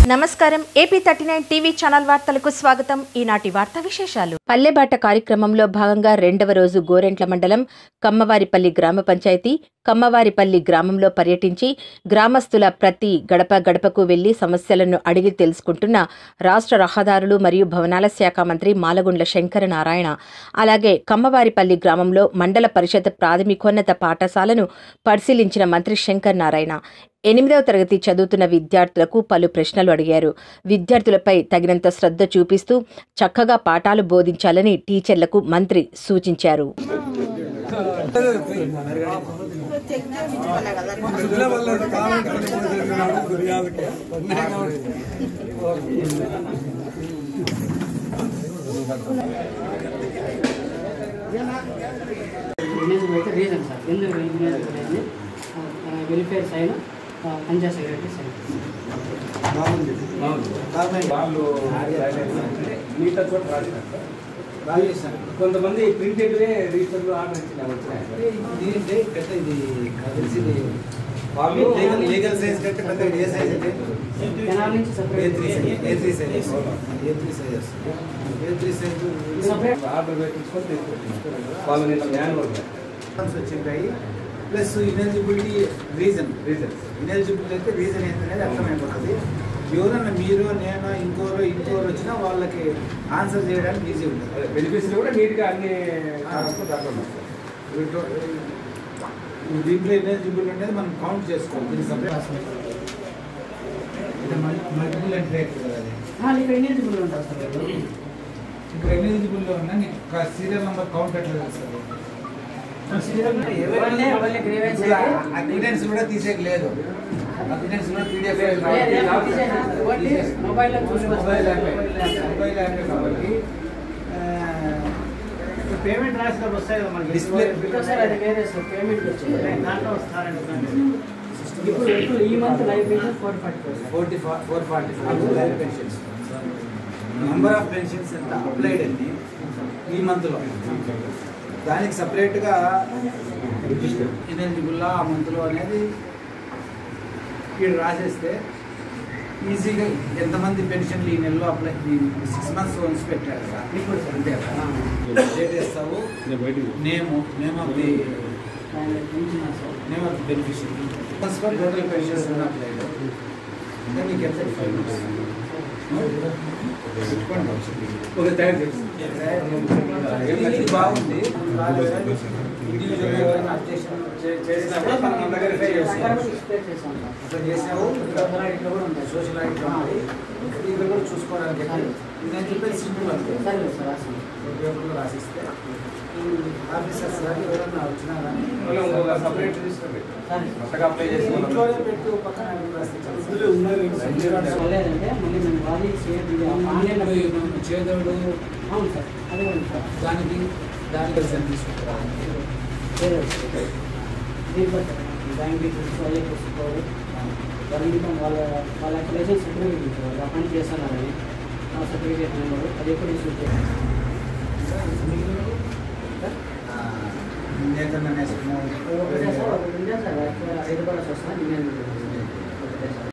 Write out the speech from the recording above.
నమస్కారం AP thirty nine TV channel వార్తలకు స్వాగతం ఈనాటి వార్తా విశేషాలు పల్లెబాట కార్యక్రమంలో భాగంగా రెండవ రోజు గోరెంట్ల మండలం కమ్మవారిపల్లి గ్రామ పంచాయతీ కమ్మవారిపల్లి గ్రామంలో పర్యటించి గ్రామస్తుల ప్రతి గడప గడపకు వెళ్లి సమస్యలను అడిగి తెలుసుకుంటున్న రాష్ట్ర రహదారులు మరియు భవనాల శాఖ మంత్రి మాలగుండ్ల శంకర నారాయణ అలాగే కమ్మవారిపల్లి గ్రామంలో మండల పరిషత్ ప్రాథమికోన్నత పాఠశాలను పరిశీలించిన మంత్రి శంకర్ నారాయణ ఎనిమిదవ తరగతి చదువుతున్న విద్యార్థులకు పలు ప్రశ్నలు అడిగారు విద్యార్థులపై తగినంత శ్రద్ధ చూపిస్తూ చక్కగా పాఠాలు బోధించాలని టీచర్లకు మంత్రి సూచించారు విలేజ్ అయితే రీజన్ సార్ ఎందుకు విలేజ్ అనేది welfare sign panchayat secretary sign వాళ్ళు మిగతా చోట రాసినారు కొంతమంది ప్రింటెడ్ రిజిస్టర్లు ఆర్డర్ ఇచ్చిన వాళ్ళు లీగల్ సైజ్ కంటే పెద్ద ఏ సైజ్ అంటే కెనాల్ నుంచి A separate three size A three size A three size A three size separate order పెట్టించుకొని తీసుకొచ్చినారు వాళ్ళు నిన్న మాన్యువల్ వచ్చింటాయి plus ineligibility reason reason ineligibility అయితే రీజన్ ఏంటనేది అర్థమైపోతుంది ఎవరన్నా మీరు నేను ఇంకోరు ఇంకోరు వచ్చినా వాళ్ళకి ఆన్సర్ చేయడానికి ఈజీ ఉంటుంది బెనిఫిట్స్ కూడా నీట్గా అన్ని కావచ్చు దాంట్లో ఉన్నాయి. దీంట్లో ఇనెలిజిబుల్ అనేది మనం కౌంట్ చేసుకోవాలి దీన్ని సపరేట్ ఇది మల్టిపుల్ ఎంట్రీ అవుతుంది కదా అది ఇక్కడ ఎలిజిబుల్ ఉంటారు సార్ వీళ్ళు. ఇక్కడ ఎలిజిబుల్లో ఉన్నా నీకు సీరియల్ నెంబర్ కౌంట్ ఎట్లా తెలుస్తుంది వాళ్ళే వాళ్ళే గ్రీవెన్స్ ఇప్పుడు అయితే అగ్రిడెన్స్ కూడా తీసేయలేదు అగ్రిడెన్స్ కూడా పీడిఎఫ్ లేదు, లేదు, తీసేయండి. ఓన్లీ మొబైల్లో చూసుకోవచ్చు. Mobile app mobile app. Mobile app కాబట్టి పేమెంట్ రాసినప్పుడు వస్తాయి కదా మనకి Display. ఇప్పుడు సార్ అది వేరే సార్ పేమెంట్ వచ్చింది దాంట్లో వస్తారంటే ఇప్పుడు ఇప్పుడు ఈ month life insurance four forty four forty four forty four life pensions number of pensions ఎంత అప్లైడ్ అండి ఈ మంత్లో దానికి సపరేట్గా ఇనెలిజిబుల్లా ఆ మంత్లో అనేది వీడు రాసేస్తే ఈజీగా ఎంతమంది పెన్షన్లు ఈ నెలలో అప్లై సిక్స్ మంత్స్ వన్స్ పెట్టారు కదా ఇప్పుడు సార్. అంతే కదా డేట్ వేస్తావు name name of the name of the beneficiary total pensions applied ఇంకా నీకు ఎంత ఫైవ్ ఒక తయారు చేసి ఇది బాగుంది ఇండివిజువల్ ఎవరైనా అబ్జెక్షన్ చేసినప్పుడు మనం మన దగ్గర వెరిఫై చేస్తాం అట్లా చేసావు ఇట్లా కూడా ఉంటాయి సోషల్ ఐటీ ఉంది ఇక్కడ కూడా చూసుకోవడానికి నేను చెప్పేది సింపుల్ అంతే సరే సార్ రాసాను పేపర్లో రాసిస్తే ఆఫీసర్స్ కానీ ఎవరైనా వచ్చినా కానీ మళ్ళీ ఇంకొక సపరేట్ రిజిస్టర్ పెట్టు. సరే కొత్తగా అప్లై చేసిన ఇంట్లోనే పెట్టు పక్కన రాస్తే చాలు. లేదంటే మళ్ళీ మేము వాడి షేర్ ఆన్లైన్లో చేదోడు అవును సార్ అది కూడా ఉంది సార్ దానికి దానికి కలిసి తీసుకుంటారా వేరే దీంట్లో బ్యాంక్ డీటెయిల్స్ వాళ్ళే చూసుకోవాలి వాళ్ళ ఇంకా వాళ్ళ వాళ్ళ లైసెన్స్ సర్టిఫికేట్ ఇచ్చారు వాళ్ళు ఆ పని చేస్తున్నారని ఆ సర్టిఫికేట్ నెంబర్ అది ఎప్పుడు ఇష్యూ చేయాలి నేతన్న నేషనల్ ఒకటే సార్ ఒకటి ఉంటే సార్ హైదరాబాద్ వస్తాను నేను